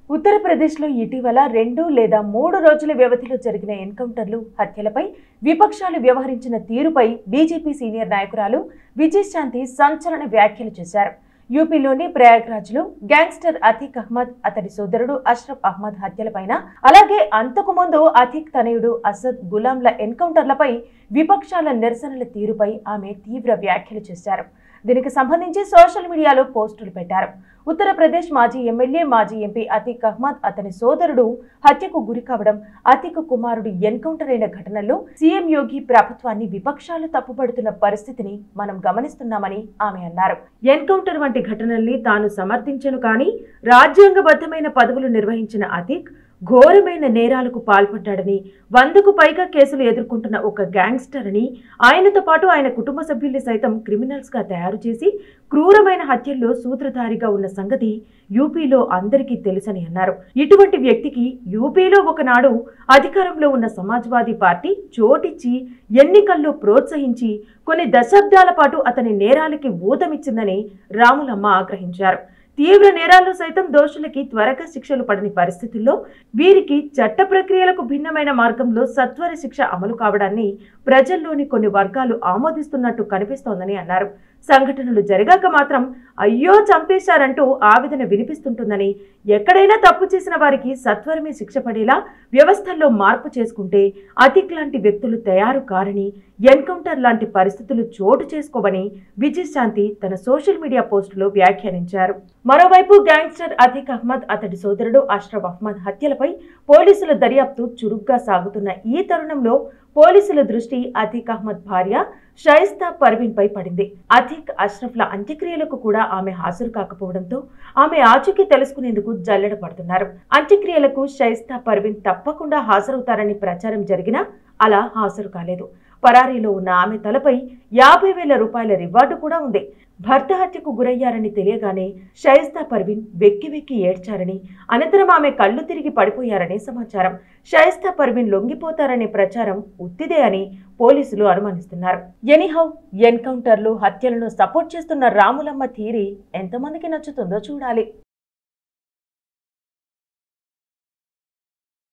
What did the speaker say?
ఉత్తరప్రదేశ్లో ఇటీవల రెండు లేదా మూడు రోజుల వ్యవధిలో జరిగిన ఎన్కౌంటర్లు హత్యలపై విపక్షాలు వ్యవహరించిన తీరుపై బీజేపీ సీనియర్ నాయకురాలు విజయశాంతి సంచలన వ్యాఖ్యలు చేశారు యూపీలోని ప్రయాగ్రాజ్లో గ్యాంగ్స్టర్ అతీక్ అహ్మద్ అతడి సోదరుడు అష్రఫ్ అహ్మద్ హత్యలపైన అలాగే అంతకుముందు అతీక్ తనయుడు అసద్ గులాంల ఎన్కౌంటర్లపై విపక్షాల నిరసనల తీరుపై ఆమె తీవ్ర వ్యాఖ్యలు చేశారు దీనికి సంబంధించి సోషల్ మీడియాలో పోస్టులు పెట్టారు ఉత్తరప్రదేశ్ మాజీ ఎమ్మెల్యే మాజీ ఎంపీ అతీక్ అహ్మద్ అతని సోదరుడు హత్యకు గురి కావడం అతీక్ కుమారుడు ఎన్కౌంటర్ అయిన ఘటనలో సీఎం యోగి ప్రభుత్వాన్ని విపక్షాలు తప్పుపడుతున్న పరిస్థితిని మనం గమనిస్తున్నామని ఆమె అన్నారు ఎన్కౌంటర్ వంటి ఘటనల్ని తాను సమర్థించను కానీ రాజ్యాంగబద్ధమైన పదవులు నిర్వహించిన అతీక్ ఘోరమైన నేరాలకు పాల్పడ్డాడని వందకు పైగా కేసులు ఎదుర్కొంటున్న ఒక గ్యాంగ్స్టర్ అని ఆయనతో పాటు ఆయన కుటుంబ సభ్యుల్ని సైతం క్రిమినల్స్ గా తయారు చేసి క్రూరమైన హత్యల్లో సూత్రధారిగా ఉన్న సంగతి యూపీలో అందరికీ తెలుసని అన్నారు ఇటువంటి వ్యక్తికి యూపీలో ఒకనాడు అధికారంలో ఉన్న సమాజ్వాదీ పార్టీ చోటిచ్చి ఎన్నికల్లో ప్రోత్సహించి కొన్ని దశాబ్దాల పాటు అతని నేరాలకి ఊతమిచ్చిందని రాములమ్మ ఆగ్రహించారు తీవ్ర నేరాల్లో సైతం దోషులకి త్వరగా శిక్షలు పడని పరిస్థితుల్లో వీరికి చట్ట ప్రక్రియలకు భిన్నమైన మార్గంలో సత్వర శిక్ష అమలు కావడాన్ని ప్రజల్లోని కొన్ని వర్గాలు ఆమోదిస్తున్నట్టు కనిపిస్తోందని అన్నారు సంఘటనలు జరగాక మాత్రం అయ్యో చంపేశారంటూ ఆవేదన వినిపిస్తుంటుందని ఎక్కడైనా తప్పు చేసిన వారికి సత్వరమే శిక్ష పడేలా వ్యవస్థల్లో మార్పు చేసుకుంటే అతిక్ లాంటి వ్యక్తులు తయారు కారని ఎన్కౌంటర్ లాంటి పరిస్థితులు చోటు చేసుకోవని విజయశాంతి తన సోషల్ మీడియా పోస్టులో వ్యాఖ్యానించారు మరోవైపు గ్యాంగ్స్టర్ అతిక్ అహ్మద్ అతడి సోదరుడు అష్రఫ్ అహ్మద్ హత్యలపై పోలీసుల దర్యాప్తు చురుగ్గా సాగుతున్న ఈ తరుణంలో పోలీసుల దృష్టి అతీక్ అహ్మద్ భార్య షైస్తా పర్వీన్ పై పడింది అతీక్ అష్రఫ్ల అంత్యక్రియలకు కూడా ఆమె హాజరు కాకపోవడంతో ఆమె ఆచూకీ తెలుసుకునేందుకు జల్లెడ పడుతున్నారు అంత్యక్రియలకు షైస్తా పర్వీన్ తప్పకుండా హాజరవుతారని ప్రచారం జరిగినా అలా హాజరు కాలేదు పరారీలో ఉన్న ఆమె తలపై యాభై వేల రూపాయల రివార్డు కూడా ఉంది భర్త హత్యకు గురయ్యారని తెలియగానే షైస్తా పర్వీన్ వెక్కి వెక్కి ఏడ్చారని అనంతరం ఆమె కళ్ళు తిరిగి పడిపోయారని సమాచారం షైస్తా పర్వీన్ లొంగిపోతారనే ప్రచారం ఉత్తిదే అని పోలీసులు అనుమానిస్తున్నారు ఎనీహౌ ఎన్కౌంటర్లు హత్యలను సపోర్ట్ చేస్తున్న రాములమ్మ థీరీ ఎంతమందికి నచ్చుతుందో చూడాలి